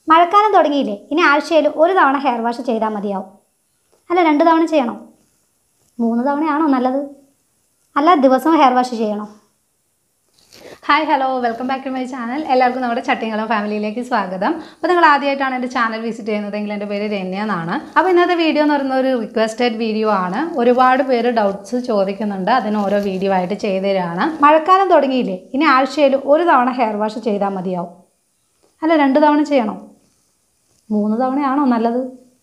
മഴക്കാലം തുടങ്ങിയില്ലേ ഇനി ആഴ്ചയിൽ ഒരു തവണ ഹെയർ വാഷ് ചെയ്താൽ മതിയാവും അല്ല രണ്ട് തവണ ചെയ്യണോ മൂന്ന് തവണയാണോ നല്ലത് അല്ല ദിവസവും ഹെയർ വാഷ് ചെയ്യണോ hi hello welcome back to my channel എല്ലാവർക്കും നമ്മുടെ ചട്ടിങ്കളം ഫാമിലിയിലേക്ക് സ്വാഗതം അപ്പോൾ നിങ്ങൾ ആദ്യമായിട്ടാണ് എൻ്റെ ചാനൽ വിസിറ്റ് ചെയ്യുന്നതെങ്കിൽ എൻ്റെ പേര് രമ്യ എന്നാണ് അപ്പോൾ ഇന്നത്തെ വീഡിയോ എന്ന് പറയുന്ന ഒരു റിക്വസ്റ്റഡ് വീഡിയോ ആണ് ഒരുപാട് പേര് ഡൗട്ട്സ് ചോദിക്കുന്നുണ്ട് അതിന് ഓരോ വീഡിയോ ആയിട്ട് ചെയ്തു തരാണ് മഴക്കാലം തുടങ്ങിയില്ലേ ഇനി ആഴ്ചയിൽ ഒരു തവണ ഹെയർ വാഷ് ചെയ്താൽ മതിയാവും അല്ല രണ്ട് തവണ ചെയ്യണോ മൂന്ന് തവണയാണോ നല്ലത്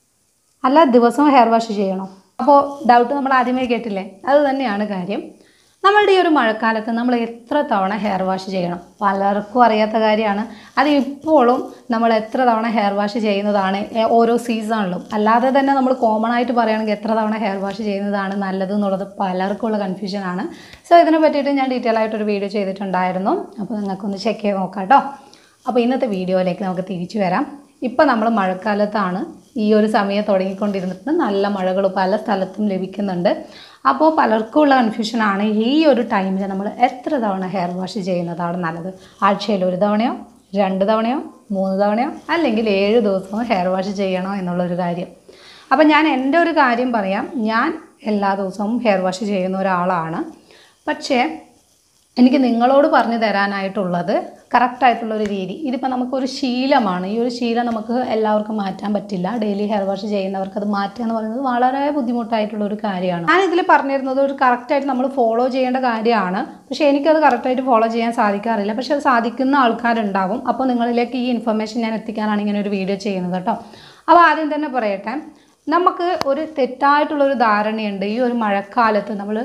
അല്ല ദിവസവും ഹെയർ വാഷ് ചെയ്യണോ അപ്പോൾ ഡൗട്ട് നമ്മൾ ആദ്യമേ കേട്ടില്ലേ അത് തന്നെയാണ് കാര്യം നമ്മളുടെ ഈ ഒരു മഴക്കാലത്ത് നമ്മൾ എത്ര തവണ ഹെയർ വാഷ് ചെയ്യണം പലർക്കും അറിയാത്ത കാര്യമാണ് അത് ഇപ്പോഴും നമ്മൾ എത്ര തവണ ഹെയർ വാഷ് ചെയ്യുന്നതാണ് എ- ഓരോ സീസണിലും അല്ലാതെ തന്നെ നമ്മൾ കോമൺ ആയിട്ട് പറയുകയാണെങ്കിൽ എത്ര തവണ ഹെയർ വാഷ് ചെയ്യുന്നതാണ് നല്ലത് എന്നുള്ളത് പലർക്കുള്ള കൺഫ്യൂഷനാണ് സോ ഇതിനെ പറ്റിയിട്ട് ഞാൻ ഡീറ്റെയിൽ ആയിട്ടൊരു വീഡിയോ ചെയ്തിട്ടുണ്ടായിരുന്നു അപ്പോൾ നിങ്ങൾക്കൊന്ന് ചെക്ക് ചെയ്ത് നോക്കാം കേട്ടോ അപ്പോൾ ഇന്നത്തെ വീഡിയോയിലേക്ക് നമുക്ക് തിരിച്ചു വരാം ഇപ്പം നമ്മൾ മഴക്കാലത്താണ് ഈ ഒരു സമയം തുടങ്ങിക്കൊണ്ടിരുന്നിട്ട് നല്ല മഴകൾ പല സ്ഥലത്തും ലഭിക്കുന്നുണ്ട് അപ്പോൾ പലർക്കും ഉള്ള കൺഫ്യൂഷനാണ് ഈ ഒരു ടൈമിൽ നമ്മൾ എത്ര തവണ ഹെയർ വാഷ് ചെയ്യുന്നതാണ് നല്ലത് ആഴ്ചയിൽ ഒരു തവണയോ രണ്ട് തവണയോ മൂന്ന് തവണയോ അല്ലെങ്കിൽ ഏഴ് ദിവസവും ഹെയർ വാഷ് ചെയ്യണോ എന്നുള്ളൊരു കാര്യം അപ്പോൾ ഞാൻ എൻ്റെ ഒരു കാര്യം പറയാം ഞാൻ എല്ലാ ദിവസവും ഹെയർ വാഷ് ചെയ്യുന്ന ഒരാളാണ് പക്ഷേ എനിക്ക് നിങ്ങളോട് പറഞ്ഞു തരാനായിട്ടുള്ളത് കറക്റ്റായിട്ടുള്ള ഒരു രീതി ഇതിപ്പോൾ നമുക്കൊരു ശീലമാണ് ഈ ഒരു ശീലം നമുക്ക് എല്ലാവർക്കും മാറ്റാൻ പറ്റില്ല ഡെയിലി ഹെയർ വാഷ് ചെയ്യുന്നവർക്ക് അത് മാറ്റുക എന്ന് പറയുന്നത് വളരെ ബുദ്ധിമുട്ടായിട്ടുള്ള ഒരു കാര്യമാണ് ഞാൻ ഇതിൽ പറഞ്ഞിരുന്നത് ഒരു കറക്റ്റായിട്ട് നമ്മൾ ഫോളോ ചെയ്യേണ്ട കാര്യമാണ് പക്ഷേ എനിക്കത് കറക്റ്റായിട്ട് ഫോളോ ചെയ്യാൻ സാധിക്കാറില്ല പക്ഷേ അത് സാധിക്കുന്ന ആൾക്കാരുണ്ടാവും അപ്പോൾ നിങ്ങളിലേക്ക് ഈ ഇൻഫർമേഷൻ ഞാൻ എത്തിക്കാനാണ് ഇങ്ങനെ ഒരു വീഡിയോ ചെയ്യുന്നത് കേട്ടോ അപ്പോൾ ആദ്യം തന്നെ പറയട്ടെ നമുക്ക് ഒരു തെറ്റായിട്ടുള്ളൊരു ധാരണയുണ്ട് ഈ ഒരു മഴക്കാലത്ത് നമ്മൾ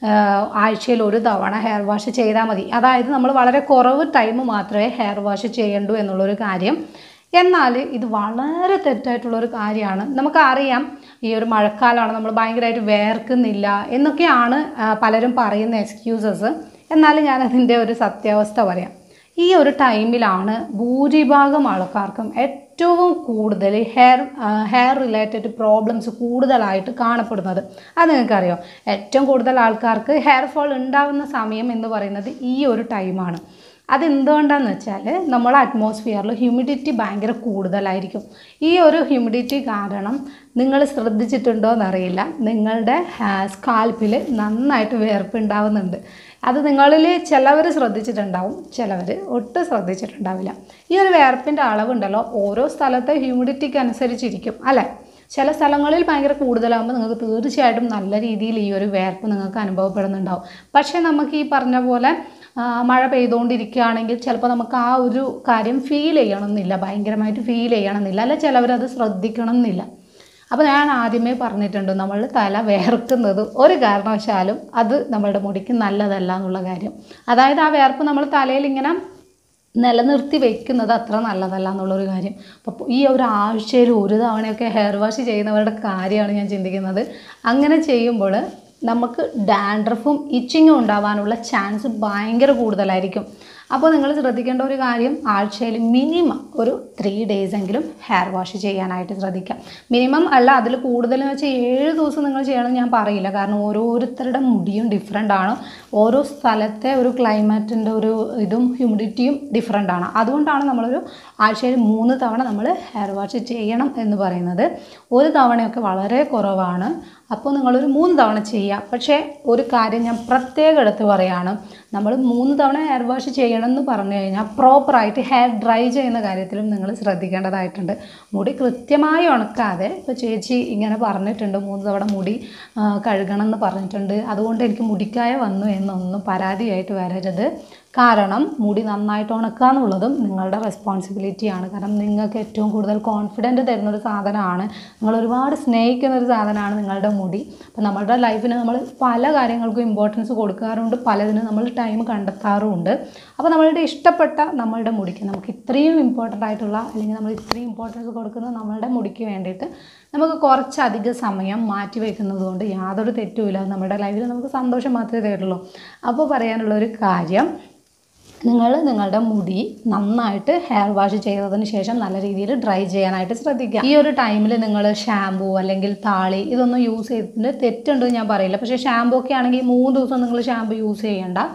ആഴ്ചയിൽ ഒരു തവണ ഹെയർ വാഷ് ചെയ്താൽ മതി അതായത് നമ്മൾ വളരെ കുറവ് ടൈം മാത്രമേ ഹെയർ വാഷ് ചെയ്യണ്ടൂ എന്നുള്ളൊരു കാര്യം എന്നാൽ ഇത് വളരെ തെറ്റായിട്ടുള്ളൊരു കാര്യമാണ് നമുക്കറിയാം ഈ ഒരു മഴക്കാലമാണ് നമ്മൾ ഭയങ്കരമായിട്ട് വേർക്കുന്നില്ല എന്നൊക്കെയാണ് ആ, പലരും പറയുന്ന എക്സ്ക്യൂസസ് എന്നാൽ ഞാനതിൻ്റെ ഒരു സത്യാവസ്ഥ പറയാം ഈ ഒരു ടൈമിലാണ് ഭൂരിഭാഗം ആൾക്കാർക്കും ഏറ്റവും കൂടുതൽ ഹെയർ ഹെയർ റിലേറ്റഡ് പ്രോബ്ലംസ് കൂടുതലായിട്ട് കാണപ്പെടുന്നത് അത് നിങ്ങൾക്കറിയോ ഏറ്റവും കൂടുതൽ ആൾക്കാർക്ക് ഹെയർ ഫോൾ ഉണ്ടാവുന്ന സമയം എന്ന് പറയുന്നത് ഈ ഒരു ടൈമാണ് അതെന്തുകൊണ്ടാണെന്ന് വെച്ചാൽ നമ്മുടെ അറ്റ്മോസ്ഫിയറിൽ ഹ്യൂമിഡിറ്റി ഭയങ്കര കൂടുതലായിരിക്കും ഈ ഒരു ഹ്യൂമിഡിറ്റി കാരണം നിങ്ങൾ ശ്രദ്ധിച്ചിട്ടുണ്ടോ എന്നറിയില്ല നിങ്ങളുടെ സ്കാൽപ്പിൽ നന്നായിട്ട് വേർപ്പുണ്ടാവുന്നുണ്ട് അത് നിങ്ങളിൽ ചിലവർ ശ്രദ്ധിച്ചിട്ടുണ്ടാവും ചിലവർ ഒട്ടും ശ്രദ്ധിച്ചിട്ടുണ്ടാവില്ല ഈ ഒരു വേർപ്പിൻ്റെ അളവുണ്ടല്ലോ ഓരോ സ്ഥലത്തെ ഹ്യൂമിഡിറ്റിക്ക് അനുസരിച്ചിരിക്കും അല്ലേ ചില സ്ഥലങ്ങളിൽ ഭയങ്കര കൂടുതലാകുമ്പോൾ നിങ്ങൾക്ക് തീർച്ചയായിട്ടും നല്ല രീതിയിൽ ഈ ഒരു വേർപ്പ് നിങ്ങൾക്ക് അനുഭവപ്പെടുന്നുണ്ടാവും പക്ഷേ നമുക്ക് ഈ പറഞ്ഞ പോലെ ആ, മഴ പെയ്തുകൊണ്ടിരിക്കുകയാണെങ്കിൽ ചിലപ്പോൾ നമുക്ക് ആ ഒരു കാര്യം ഫീൽ ചെയ്യണമെന്നില്ല ഭയങ്കരമായിട്ട് ഫീൽ ചെയ്യണമെന്നില്ല അല്ല ചിലവരത് ശ്രദ്ധിക്കണം എന്നില്ല അപ്പോൾ ഞാൻ ആദ്യമേ പറഞ്ഞിട്ടുണ്ട് നമ്മൾ തല വേർക്കുന്നത് ഒരു കാരണവശാലും അത് നമ്മളുടെ മുടിക്ക് നല്ലതല്ല എന്നുള്ള കാര്യം അതായത് ആ വേർപ്പ് നമ്മൾ തലയിൽ ഇങ്ങനെ നിലനിർത്തി വെക്കുന്നത് അത്ര നല്ലതല്ല എന്നുള്ളൊരു കാര്യം അപ്പോൾ ഈ ഒരു ആഴ്ചയിൽ ഒരു തവണയൊക്കെ ഹെയർ വാഷ് ചെയ്യുന്നവരുടെ കാര്യമാണ് ഞാൻ ചിന്തിക്കുന്നത് അങ്ങനെ ചെയ്യുമ്പോൾ നമുക്ക് ഡാൻഡ്രഫും ഇച്ചിങ്ങും ഉണ്ടാവാനുള്ള ചാൻസ് ഭയങ്കര കൂടുതലായിരിക്കും അപ്പോൾ നിങ്ങൾ ശ്രദ്ധിക്കേണ്ട ഒരു കാര്യം ആഴ്ചയിൽ മിനിമം ഒരു ത്രീ ഡേയ്സ് എങ്കിലും ഹെയർ വാഷ് ചെയ്യാനായിട്ട് ശ്രദ്ധിക്കാം മിനിമം അല്ല അതിൽ കൂടുതൽ എന്ന് വെച്ചാൽ ഏഴ് ദിവസം നിങ്ങൾ ചെയ്യണമെന്ന് ഞാൻ പറയില്ല കാരണം ഓരോരുത്തരുടെ മുടിയും ഡിഫറെൻ്റ് ആണ് ഓരോ സ്ഥലത്തെ ഒരു ക്ലൈമറ്റിൻ്റെ ഒരു ഇതും ഹ്യൂമിഡിറ്റിയും ഡിഫറെൻ്റ് ആണ് അതുകൊണ്ടാണ് നമ്മളൊരു ആഴ്ചയിൽ മൂന്ന് തവണ നമ്മൾ ഹെയർ വാഷ് ചെയ്യണം എന്ന് പറയുന്നത് ഒരു തവണയൊക്കെ വളരെ കുറവാണ് അപ്പോൾ നിങ്ങളൊരു മൂന്ന് തവണ ചെയ്യുക പക്ഷേ ഒരു കാര്യം ഞാൻ പ്രത്യേകം എടുത്ത് പറയുകയാണ് നമ്മൾ മൂന്ന് തവണ ഹെയർ വാഷ് ചെയ്യണം എന്ന് പറഞ്ഞു കഴിഞ്ഞാൽ പ്രോപ്പറായിട്ട് ഹെയർ ഡ്രൈ ചെയ്യുന്ന കാര്യത്തിലും നിങ്ങൾ ശ്രദ്ധിക്കേണ്ടതായിട്ടുണ്ട് മുടി കൃത്യമായി ഉണക്കാതെ ഇപ്പോൾ ചേച്ചി ഇങ്ങനെ പറഞ്ഞിട്ടുണ്ട് മൂന്ന് തവണ മുടി ആ, കഴുകണം എന്ന് പറഞ്ഞിട്ടുണ്ട് അതുകൊണ്ട് എനിക്ക് മുടിക്കായ വന്നു എന്നൊന്നും പരാതിയായിട്ട് വരരുത് കാരണം മുടി നന്നായിട്ട് ഉണക്കുക എന്നുള്ളതും നിങ്ങളുടെ റെസ്പോൺസിബിലിറ്റിയാണ് കാരണം നിങ്ങൾക്ക് ഏറ്റവും കൂടുതൽ കോൺഫിഡൻറ്റ് തരുന്നൊരു സാധനമാണ് നിങ്ങൾ ഒരുപാട് സ്നേഹിക്കുന്ന ഒരു സാധനമാണ് നിങ്ങളുടെ മുടി അപ്പോൾ നമ്മുടെ ലൈഫിന് നമ്മൾ പല കാര്യങ്ങൾക്കും ഇമ്പോർട്ടൻസ് കൊടുക്കാറുണ്ട് പലതിനും നമ്മൾ ടൈം കണ്ടെത്താറുമുണ്ട് അപ്പോൾ നമ്മളുടെ ഇഷ്ടപ്പെട്ട നമ്മളുടെ മുടിക്ക് നമുക്ക് ഇത്രയും ഇമ്പോർട്ടൻ്റ് ആയിട്ടുള്ള അല്ലെങ്കിൽ നമ്മൾ ഇത്രയും ഇമ്പോർട്ടൻസ് കൊടുക്കുന്നത് നമ്മളുടെ മുടിക്ക് വേണ്ടിയിട്ട് നമുക്ക് കുറച്ചധികം സമയം മാറ്റി വയ്ക്കുന്നത് കൊണ്ട് യാതൊരു തെറ്റുമില്ല അത് നമ്മുടെ ലൈഫിൽ നമുക്ക് സന്തോഷം മാത്രമേ തരുള്ളൂ അപ്പോൾ പറയാനുള്ള ഒരു കാര്യം നിങ്ങൾ നിങ്ങളുടെ മുടി നന്നായിട്ട് ഹെയർ വാഷ് ചെയ്തതിന് ശേഷം നല്ല രീതിയിൽ ഡ്രൈ ചെയ്യാനായിട്ട് ശ്രദ്ധിക്കുക ഈ ഒരു ടൈമിൽ നിങ്ങൾ ഷാമ്പൂ അല്ലെങ്കിൽ താളി ഇതൊന്നും യൂസ് ചെയ്തിട്ട് തെറ്റുണ്ടെന്ന് ഞാൻ പറയില്ല പക്ഷേ ഷാമ്പൂ ഒക്കെ ആണെങ്കിൽ മൂന്ന് ദിവസം നിങ്ങൾ ഷാമ്പൂ യൂസ് ചെയ്യേണ്ട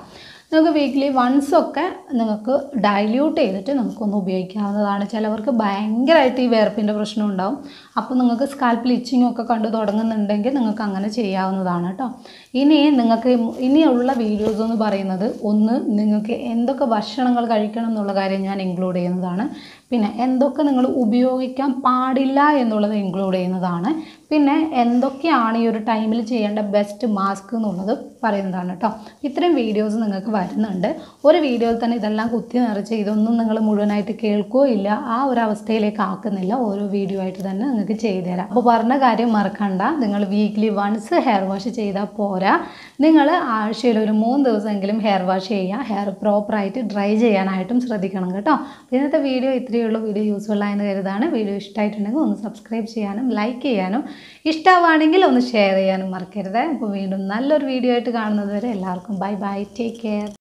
നിങ്ങൾക്ക് വീക്ക്ലി വൺസ് ഒക്കെ നിങ്ങൾക്ക് ഡൈല്യൂട്ട് ചെയ്തിട്ട് നമുക്കൊന്ന് ഉപയോഗിക്കാവുന്നതാണ് ചിലവർക്ക് ഭയങ്കരമായിട്ട് ഈ വേർപ്പിൻ്റെ പ്രശ്നം ഉണ്ടാവും അപ്പോൾ നിങ്ങൾക്ക് സ്കാൽപ്പിൽ ഇച്ചിങ് ഒക്കെ കണ്ടു തുടങ്ങുന്നുണ്ടെങ്കിൽ നിങ്ങൾക്ക് അങ്ങനെ ചെയ്യാവുന്നതാണ് കേട്ടോ ഇനി നിങ്ങൾക്ക് ഇനിയുള്ള വീഡിയോസ് എന്ന് പറയുന്നത് ഒന്ന് നിങ്ങൾക്ക് എന്തൊക്കെ ഭക്ഷണങ്ങൾ കഴിക്കണം എന്നുള്ള കാര്യം ഞാൻ ഇൻക്ലൂഡ് ചെയ്യുന്നതാണ് പിന്നെ എന്തൊക്കെ നിങ്ങൾ ഉപയോഗിക്കാൻ പാടില്ല എന്നുള്ളത് ഇൻക്ലൂഡ് ചെയ്യുന്നതാണ് പിന്നെ എന്തൊക്കെയാണ് ഈ ഒരു ടൈമിൽ ചെയ്യേണ്ട ബെസ്റ്റ് മാസ്ക് എന്നുള്ളത് പറയുന്നതാണ് കേട്ടോ ഇത്രയും വീഡിയോസ് നിങ്ങൾക്ക് വരുന്നുണ്ട് ഒരു വീഡിയോയിൽ തന്നെ ഇതെല്ലാം കുത്തി നിറച്ച് ഇതൊന്നും നിങ്ങൾ മുഴുവനായിട്ട് കേൾക്കുകയോ ഇല്ല ആ ഒരു അവസ്ഥയിലേക്ക് ആക്കുന്നില്ല ഓരോ വീഡിയോ ആയിട്ട് തന്നെ നിങ്ങൾക്ക് ചെയ്തു തരാം അപ്പോൾ പറഞ്ഞ കാര്യം മറക്കണ്ട നിങ്ങൾ വീക്ക്ലി വൺസ് ഹെയർ വാഷ് ചെയ്താൽ പോരാ നിങ്ങൾ ആഴ്ചയിൽ ഒരു മൂന്ന് ദിവസമെങ്കിലും ഹെയർ വാഷ് ചെയ്യുക ഹെയർ പ്രോപ്പറായിട്ട് ഡ്രൈ ചെയ്യാനായിട്ടും ശ്രദ്ധിക്കണം കേട്ടോ അപ്പോൾ ഇന്നത്തെ വീഡിയോ ഇത്രയേ ഉള്ളൂ വീഡിയോ യൂസ്ഫുൾ ആയെന്ന് കരുതാണ് വീഡിയോ ഇഷ്ടമായിട്ടുണ്ടെങ്കിൽ ഒന്ന് സബ്സ്ക്രൈബ് ചെയ്യാനും ലൈക്ക് ചെയ്യാനും ഇഷ്ടമാണെങ്കിൽ ഒന്ന് ഷെയർ ചെയ്യാനും മറക്കരുത് അപ്പോൾ വീണ്ടും നല്ലൊരു വീഡിയോ ആയിട്ട് കാണുന്നത് വരെ എല്ലാവർക്കും ബൈ ബൈ ടേക്ക് കെയർ